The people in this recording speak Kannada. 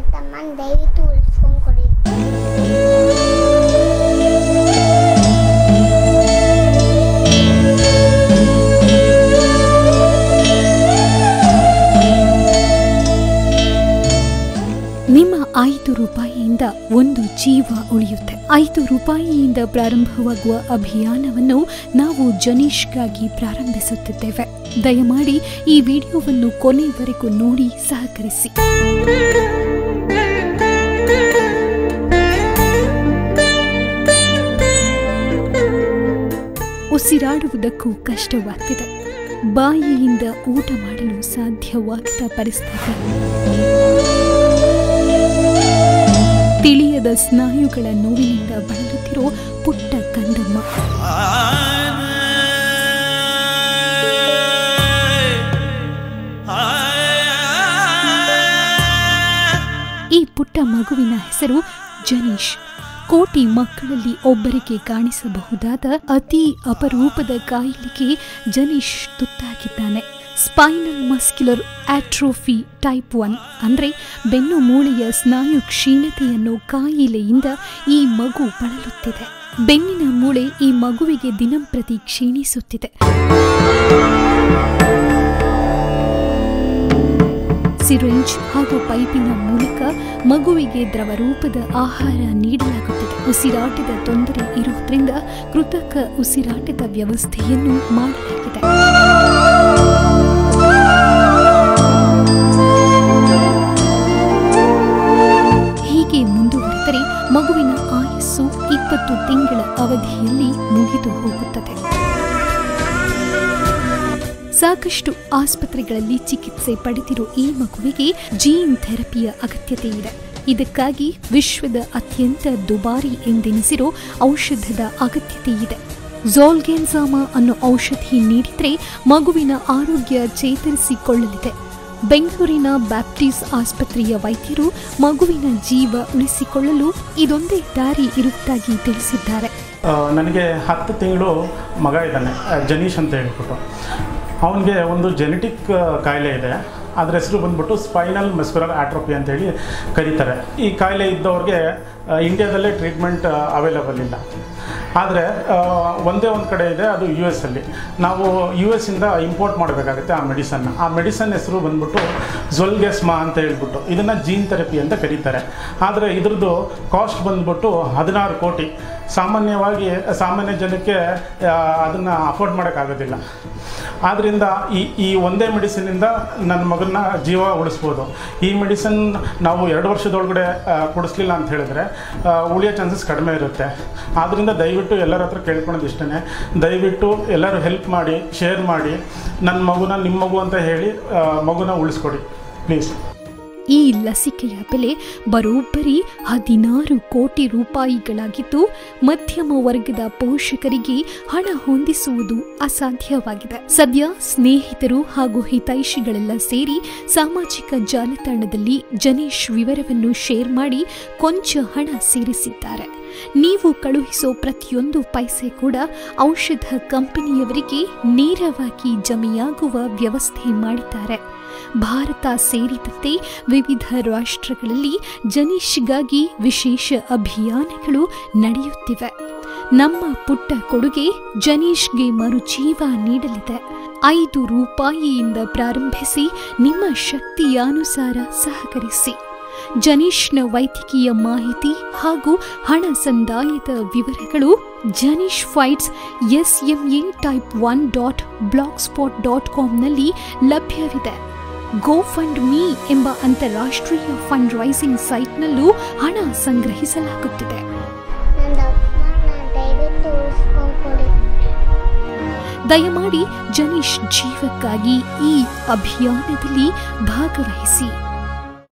ತಮ್ಮನ ದಯವಿಟ್ಟು ಉಳಿಸ್ಕೊಂಡು ಕೊಡಿ ನಿಮ್ಮ ಐದು ರೂಪಾಯಿಯಿಂದ ಒಂದು ಜೀವ ಉಳಿಯುತ್ತೆ ಐದು ರೂಪಾಯಿಯಿಂದ ಪ್ರಾರಂಭವಾಗುವ ಅಭಿಯಾನವನ್ನು ನಾವು ಜನೀಶ್ಗಾಗಿ ಪ್ರಾರಂಭಿಸುತ್ತಿದ್ದೇವೆ ದಯಮಾಡಿ ಈ ವಿಡಿಯೋವನ್ನು ಕೊನೆವರೆಗೂ ನೋಡಿ ಸಹಕರಿಸಿ ಉಸಿರಾಡುವುದಕ್ಕೂ ಕಷ್ಟವಾಗ್ತಿದೆ ಬಾಯಿಯಿಂದ ಊಟ ಮಾಡಲು ಸಾಧ್ಯವಾಗದ ಪರಿಸ್ಥಿತಿ ತಿಳಿಯದ ಸ್ನಾಯುಗಳ ನೋವಿನಿಂದ ಬಳಲುತ್ತಿರೋ ಪುಟ್ಟ ಕಂದಮ್ಮ ಈ ಪುಟ್ಟ ಮಗುವಿನ ಹೆಸರು ಜನೀಶ್ ಕೋಟಿ ಮಕ್ಕಳಲ್ಲಿ ಒಬ್ಬರಿಗೆ ಕಾಣಿಸಬಹುದಾದ ಅತಿ ಅಪರೂಪದ ಕಾಯಿಲೆಗೆ ಜನೀಶ್ ತುತ್ತಾಗಿದ್ದಾನೆ spinal muscular atrophy type one ಅಂದ್ರೆ ಬೆನ್ನು ಮೂಳೆಯ ಸ್ನಾಯು ಕ್ಷೀಣತೆಯನ್ನು ಕಾಯಿಲೆಯಿಂದ ಈ ಮಗು ಬಳಲುತ್ತಿದೆ ಬೆನ್ನಿನ ಮೂಳೆ ಈ ಮಗುವಿಗೆ ದಿನಂಪ್ರತಿ ಕ್ಷೀಣಿಸುತ್ತಿದೆ ಸಿರಿಂಜ್ ಹಾಗೂ ಪೈಪಿನ ಮೂಲಕ ಮಗುವಿಗೆ ದ್ರವ ರೂಪದ ಆಹಾರ ನೀಡಲಾಗುತ್ತಿದೆ ಉಸಿರಾಟದ ತೊಂದರೆ ಇರುವುದರಿಂದ ಕೃತಕ ಉಸಿರಾಟದ ವ್ಯವಸ್ಥೆಯನ್ನು ಮಾಡಲಾಗಿದೆ ಹೀಗೆ ಮುಂದುವರೆದರೆ ಮಗುವಿನ ಆಯಸ್ಸು ಇಪ್ಪತ್ತು ತಿಂಗಳ ಅವಧಿಯಲ್ಲಿ ಮುಗಿದು ಹೋಗುತ್ತದೆ ಸಾಕಷ್ಟು ಆಸ್ಪತ್ರೆಗಳಲ್ಲಿ ಚಿಕಿತ್ಸೆ ಪಡೆದಿರೋ ಈ ಮಗುವಿಗೆ ಜೀನ್ ಥೆರಪಿಯ ಅಗತ್ಯತೆ ಇದೆ ಇದಕ್ಕಾಗಿ ವಿಶ್ವದ ಅತ್ಯಂತ ದುಬಾರಿ ಎಂದೆನಿಸಿರೋ ಔಷಧದ ಅಗತ್ಯತೆ ಇದೆ ಝೋಲ್ಗೆನ್ಸಾಮಾ ಅನ್ನೋ ಔಷಧಿ ನೀಡಿದ್ರೆ ಮಗುವಿನ ಆರೋಗ್ಯ ಚೇತರಿಸಿಕೊಳ್ಳಲಿದೆ ಬೆಂಗಳೂರಿನ ಬ್ಯಾಪ್ಟಿಸ್ ಆಸ್ಪತ್ರೆಯ ವೈದ್ಯರು ಮಗುವಿನ ಜೀವ ಉಳಿಸಿಕೊಳ್ಳಲು ಇದೊಂದೇ ದಾರಿ ಇರುವುದಾಗಿ ತಿಳಿಸಿದ್ದಾರೆ ಆ, ನನಗೆ ಹತ್ತು ತಿಂಗಳು ಮಗ ಇದ್ದಾನೆ ಆ, ಜನೀಶ್ ಅಂತ ಹೇಳ್ಬಿಟ್ಟು ಅವನಿಗೆ ಒಂದು ಜೆನೆಟಿಕ್ ಕಾಯಿಲೆ ಇದೆ ಅದ್ರ ಹೆಸರು ಬಂದ್ಬಿಟ್ಟು ಸ್ಪೈನಲ್ ಮೆಸ್ಕುಲರ್ ಆಟ್ರೋಪಿ ಅಂತೇಳಿ ಕರೀತಾರೆ ಈ ಕಾಯಿಲೆ ಇದ್ದವ್ರಿಗೆ ಆ, ಇಂಡಿಯಾದಲ್ಲೇ ಟ್ರೀಟ್ಮೆಂಟ್ ಅವೈಲಬಲ್ ಇಲ್ಲ ಆದರೆ ಒಂದೇ ಒಂದು ಕಡೆ ಇದೆ ಅದು ಯು ಎಸ್ ಅಲ್ಲಿ ನಾವು ಯು ಎಸ್ ಇಂದ ಇಂಪೋರ್ಟ್ ಮಾಡಬೇಕಾಗುತ್ತೆ ಆ ಮೆಡಿಸನ್ನ ಆ ಮೆಡಿಸನ್ ಹೆಸರು ಬಂದ್ಬಿಟ್ಟು ಝೊಲ್ಗೆಸ್ಮಾ ಅಂತ ಹೇಳ್ಬಿಟ್ಟು ಇದನ್ನು ಜೀನ್ ಥೆರಪಿ ಅಂತ ಕರೀತಾರೆ ಆದರೆ ಇದ್ರದ್ದು ಕಾಸ್ಟ್ ಬಂದ್ಬಿಟ್ಟು ಹದಿನಾರು ಕೋಟಿ ಸಾಮಾನ್ಯವಾಗಿ ಸಾಮಾನ್ಯ ಜನಕ್ಕೆ ಅದನ್ನು ಅಫೋರ್ಡ್ ಮಾಡೋಕ್ಕಾಗೋದಿಲ್ಲ ಆದ್ದರಿಂದ ಈ ಈ ಒಂದೇ ಮೆಡಿಸಿನಿಂದ ನನ್ನ ಮಗನ ಜೀವ ಉಳಿಸ್ಬೋದು ಈ ಮೆಡಿಸಿನ್ ನಾವು ಎರಡು ವರ್ಷದೊಳಗಡೆ ಆ, ಕೊಡಿಸ್ಲಿಲ್ಲ ಅಂತ ಹೇಳಿದ್ರೆ ಆ, ಉಳಿಯೋ ಚಾನ್ಸಸ್ ಕಡಿಮೆ ಇರುತ್ತೆ ಆದ್ದರಿಂದ ದಯವಿಟ್ಟು ಎಲ್ಲರ ಹತ್ರ ಕೇಳ್ಕೊಳೋದು ಇಷ್ಟೇ ದಯವಿಟ್ಟು ಎಲ್ಲರೂ ಹೆಲ್ಪ್ ಮಾಡಿ ಶೇರ್ ಮಾಡಿ ನನ್ನ ಮಗುನ ನಿಮ್ಮ ಮಗು ಅಂತ ಹೇಳಿ ಆ, ಮಗುನ ಉಳಿಸ್ಕೊಡಿ ಪ್ಲೀಸ್ ಈ ಲಸಿಕೆಯ ಬೆಲೆ ಬರೋಬ್ಬರಿ ಹದಿನಾರು ಕೋಟಿ ರೂಪಾಯಿಗಳಾಗಿದ್ದು ಮಧ್ಯಮ ವರ್ಗದ ಪೋಷಕರಿಗೆ ಹಣ ಹೊಂದಿಸುವುದು ಅಸಾಧ್ಯವಾಗಿದೆ ಸದ್ಯ ಸ್ನೇಹಿತರು ಹಾಗೂ ಹಿತೈಷಿಗಳೆಲ್ಲ ಸೇರಿ ಸಾಮಾಜಿಕ ಜಾಲತಾಣದಲ್ಲಿ ಜನೀಶ್ ವಿವರವನ್ನು ಶೇರ್ ಮಾಡಿ ಕೊಂಚ ಹಣ ಸೇರಿಸಿದ್ದಾರೆ ನೀವು ಕಳುಹಿಸೋ ಪ್ರತಿಯೊಂದು ಪೈಸೆ ಕೂಡ ಔಷಧ ಕಂಪನಿಯವರಿಗೆ ನೇರವಾಗಿ ಜಮೆಯಾಗುವ ವ್ಯವಸ್ಥೆ ಮಾಡಿದ್ದಾರೆ ಭಾರತ ಸೇರಿದಂತೆ ವಿವಿಧ ರಾಷ್ಟ್ರಗಳಲ್ಲಿ ಜನೀಶ್ಗಾಗಿ ವಿಶೇಷ ಅಭಿಯಾನಗಳು ನಡೆಯುತ್ತಿವೆ ನಮ್ಮ ಪುಟ್ಟ ಕೊಡುಗೆ ಜನೀಶ್ಗೆ ಮರುಜೀವ ನೀಡಲಿದೆ ಐದು ರೂಪಾಯಿಯಿಂದ ಪ್ರಾರಂಭಿಸಿ ನಿಮ್ಮ ಶಕ್ತಿಯಾನುಸಾರ ಸಹಕರಿಸಿ ಜನೀಶ್ನ ವೈದ್ಯಕೀಯ ಮಾಹಿತಿ ಹಾಗೂ ಹಣ ಸಂದಾಯದ ವಿವರಗಳು Janish fights SMA type one dot blogspot dot ಕಾಮ್ನಲ್ಲಿ ಲಭ್ಯವಿದೆ ಗೋ ಫಂಡ್ ಮೀ ಎಂಬ ಅಂತಾರಾಷ್ಟ್ರೀಯ ಫಂಡ್ ರೈಸಿಂಗ್ ಸೈಟ್ನಲ್ಲೂ ಹಣ ಸಂಗ್ರಹಿಸಲಾಗುತ್ತಿದೆ ನನ್ನ ಅಪ್ಪನ ದಯವಿಟ್ಟು ಉಳಿಸ್ಕೊಂಡು ಕೊಡಿ ದಯಮಾಡಿ ಜನೀಶ್ ಜೀವಕ್ಕಾಗಿ ಈ ಅಭಿಯಾನದಲ್ಲಿ ಭಾಗವಹಿಸಿ